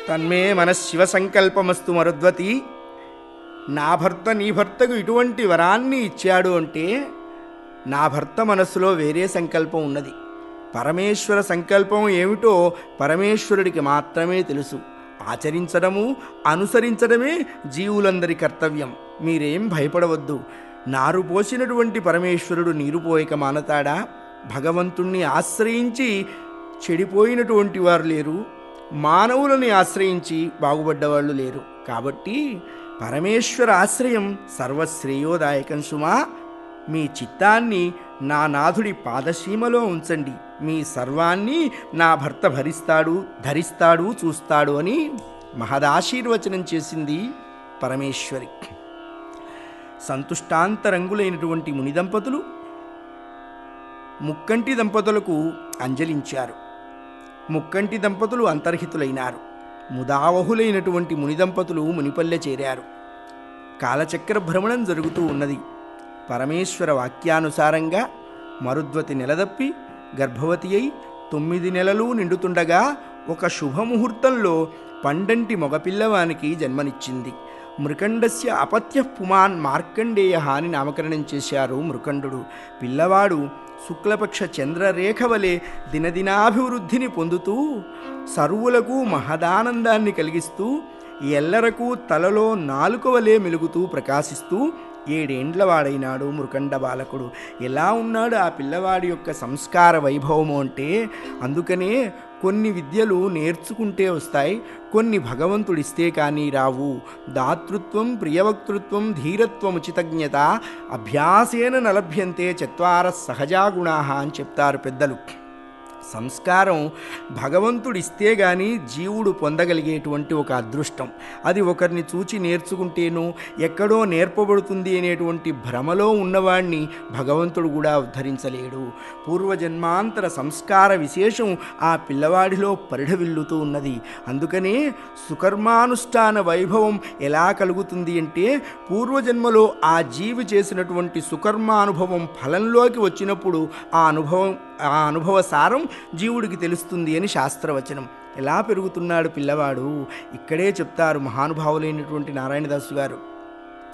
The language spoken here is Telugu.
తన్మే మన శివ సంకల్పమస్తు మరుద్వతి నా భర్త నీ భర్తకు ఇటువంటి వరాన్ని ఇచ్చాడు అంటే నా భర్త మనస్సులో వేరే సంకల్పం ఉన్నది పరమేశ్వర సంకల్పం ఏమిటో పరమేశ్వరుడికి మాత్రమే తెలుసు ఆచరించడము అనుసరించడమే జీవులందరి కర్తవ్యం మీరేం భయపడవద్దు నారు పోసినటువంటి పరమేశ్వరుడు నీరు పోయక మానతాడా భగవంతుణ్ణి ఆశ్రయించి చెడిపోయినటువంటి వారు లేరు మానవులని ఆశ్రయించి బాగుపడ్డవాళ్ళు లేరు కాబట్టి పరమేశ్వర ఆశ్రయం సర్వశ్రేయోదాయకం సుమా మీ చిత్తాన్ని నా నాథుడి పాదసీమలో ఉంచండి మీ సర్వాన్ని నా భర్త భరిస్తాడు ధరిస్తాడు చూస్తాడు అని మహదాశీర్వచనం చేసింది పరమేశ్వరి సంతుష్టాంతరంగులైనటువంటి ముని దంపతులు ముక్కంటి దంపతులకు అంజలించారు ముక్కంటి దంపతులు అంతర్హితులైనారు ముదావహులైనటువంటి ముని దంపతులు మునిపల్లె చేరారు కాలచక్ర భ్రమణం జరుగుతూ ఉన్నది పరమేశ్వర వాక్యానుసారంగా మరుద్వతి నెలదప్పి గర్భవతి అయి తొమ్మిది నెలలు నిండుతుండగా ఒక శుభముహూర్తంలో పండంటి మగపిల్లవానికి జన్మనిచ్చింది మృకండస్య అపత్య పుమాన్ మార్కండేయ అని నామకరణం చేశారు మృకండుడు పిల్లవాడు శుక్లపక్ష చంద్రరేఖ వలె దినదినాభివృద్ధిని పొందుతూ సర్వులకు మహదానందాన్ని కలిగిస్తూ ఎల్లరకు తలలో నాలుక వలె మెలుగుతూ ప్రకాశిస్తూ ఏడేండ్ల వాడైనాడు మృకండ బాలకుడు ఎలా ఉన్నాడు ఆ పిల్లవాడి యొక్క సంస్కార వైభవము అంటే అందుకనే కొన్ని విద్యలు నేర్చుకుంటే వస్తాయి కొన్ని భగవంతుడిస్తే కానీ రావు దాతృత్వం ప్రియవక్తృత్వం ధీరత్వం ఉచితజ్ఞత అభ్యాసేన నలభ్యంతే చత్వార సహజాగుణా అని చెప్తారు పెద్దలు సంస్కారం భగవంతుడిస్తే గాని జీవుడు పొందగలిగేటువంటి ఒక అదృష్టం అది ఒకరిని చూచి నేర్చుకుంటేనో ఎక్కడో నేర్పబడుతుంది అనేటువంటి భ్రమలో ఉన్నవాణ్ణి భగవంతుడు కూడా ఉద్ధరించలేడు పూర్వజన్మాంతర సంస్కార విశేషం ఆ పిల్లవాడిలో పరిఢవిల్లుతూ ఉన్నది అందుకనే సుకర్మానుష్ఠాన వైభవం ఎలా కలుగుతుంది అంటే పూర్వజన్మలో ఆ జీవి చేసినటువంటి సుకర్మానుభవం ఫలంలోకి వచ్చినప్పుడు ఆ అనుభవం ఆ అనుభవ సారం జీవుడికి తెలుస్తుంది అని శాస్త్రవచనం ఎలా పెరుగుతున్నాడు పిల్లవాడు ఇక్కడే చెప్తారు మహానుభావులైనటువంటి నారాయణదాసు గారు